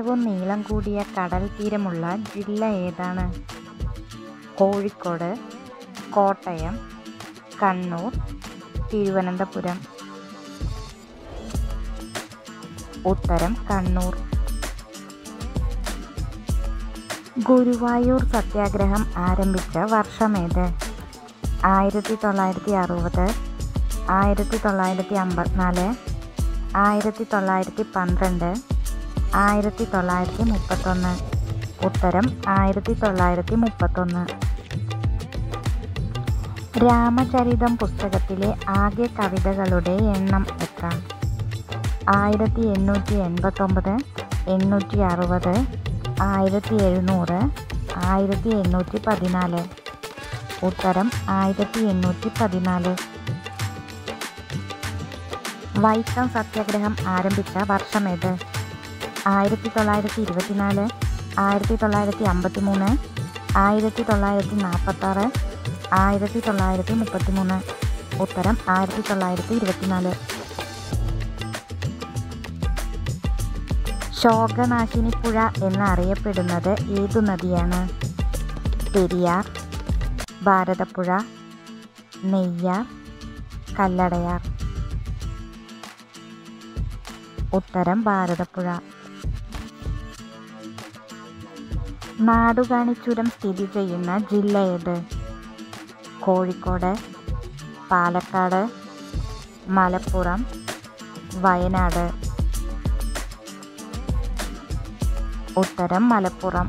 ഏറ്റവും നീളം കൂടിയ കടൽ തീരമുള്ള ജില്ല ഏതാണ് കോഴിക്കോട് കോട്ടയം കണ്ണൂർ തിരുവനന്തപുരം ഉത്തരം കണ്ണൂർ ഗുരുവായൂർ സത്യാഗ്രഹം ആരംഭിച്ച വർഷമേത് ആയിരത്തി തൊള്ളായിരത്തി അറുപത് ആയിരത്തി തൊള്ളായിരത്തി അമ്പത്തിനാല് ആയിരത്തി തൊള്ളായിരത്തി പന്ത്രണ്ട് ആയിരത്തി തൊള്ളായിരത്തി മുപ്പത്തൊന്ന് ഉത്തരം ആയിരത്തി തൊള്ളായിരത്തി മുപ്പത്തൊന്ന് രാമചരിതം പുസ്തകത്തിലെ ആകെ കവിതകളുടെ എണ്ണം എത്ര ആയിരത്തി എണ്ണൂറ്റി എൺപത്തൊമ്പത് എണ്ണൂറ്റി അറുപത് ആയിരത്തി എഴുന്നൂറ് ആയിരത്തി എണ്ണൂറ്റി പതിനാല് ഉത്തരം ആയിരത്തി എണ്ണൂറ്റി പതിനാല് വൈക്കം സത്യാഗ്രഹം ആരംഭിച്ച വർഷമേത് ആയിരത്തി തൊള്ളായിരത്തി ഇരുപത്തിനാല് ആയിരത്തി തൊള്ളായിരത്തി അമ്പത്തി മൂന്ന് ആയിരത്തി തൊള്ളായിരത്തി നാൽപ്പത്താറ് ആയിരത്തി തൊള്ളായിരത്തി മുപ്പത്തി മൂന്ന് ഉത്തരം ആയിരത്തി തൊള്ളായിരത്തി ഇരുപത്തിനാല് ശോകനാശിനി പുഴ എന്നറിയപ്പെടുന്നത് ഏതു നദിയാണ് പെരിയാർ ഭാരതപ്പുഴ നെയ്യാർ കല്ലടയാർ ഉത്തരം ഭാരതപ്പുഴ നാടുകാണിച്ചുരം സ്ഥിതി ചെയ്യുന്ന ജില്ല ഏത് കോഴിക്കോട് പാലക്കാട് മലപ്പുറം വയനാട് ഉത്തരം മലപ്പുറം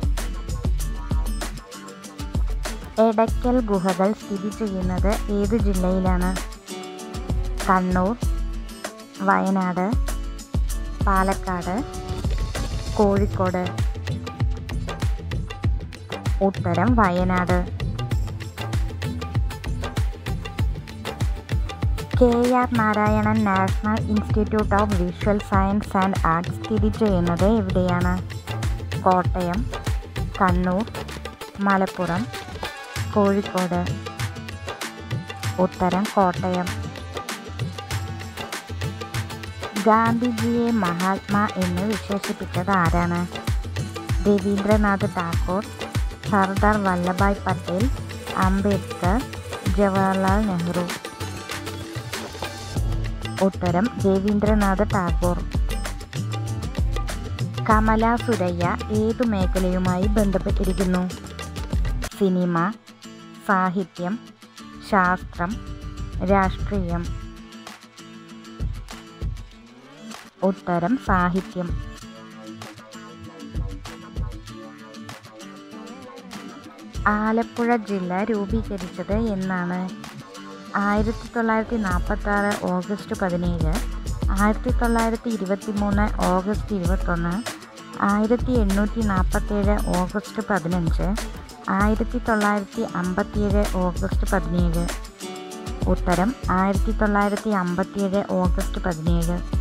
എടയ്ക്കൽ ഗുഹകൾ സ്ഥിതി ചെയ്യുന്നത് ഏത് ജില്ലയിലാണ് കണ്ണൂർ വയനാട് പാലക്കാട് കോഴിക്കോട് ഉത്തരം Wayanad K R Narayanan national institute of visual science and arts സ്ഥിതി ചെയ്യുന്നത് എവിടെയാണ് കോട്ടയം കണ്ണൂർ മലപ്പുറം കോഴിക്കോട് ഉത്തരം കോട്ടയം ഗാന്ധിജിയെ മഹാത്മാ എന്ന് വിശേഷിപ്പിച്ചത് ആരാണ് രവീന്ദ്രനാഥ് ടാഗോർ സർദാർ വല്ലഭായ് പട്ടേൽ അംബേദ്കർ ജവഹർലാൽ നെഹ്റു ഉത്തരം രവീന്ദ്രനാഥ് ടാഗോർ കമല സുരയ്യ ഏതു മേഖലയുമായി ബന്ധപ്പെട്ടിരിക്കുന്നു സിനിമ സാഹിത്യം ശാസ്ത്രം രാഷ്ട്രീയം ഉത്തരം സാഹിത്യം ആലപ്പുഴ ജില്ല രൂപീകരിച്ചത് എന്നാണ് ആയിരത്തി തൊള്ളായിരത്തി നാൽപ്പത്തി ആറ് ഓഗസ്റ്റ് പതിനേഴ് ആയിരത്തി തൊള്ളായിരത്തി ഇരുപത്തി മൂന്ന് ഓഗസ്റ്റ് ഇരുപത്തൊന്ന് ആയിരത്തി എണ്ണൂറ്റി നാൽപ്പത്തേഴ് ഓഗസ്റ്റ് പതിനഞ്ച് ആയിരത്തി തൊള്ളായിരത്തി അമ്പത്തിയേഴ് ഓഗസ്റ്റ് പതിനേഴ് ഉത്തരം ആയിരത്തി തൊള്ളായിരത്തി അമ്പത്തിയേഴ് ഓഗസ്റ്റ് പതിനേഴ്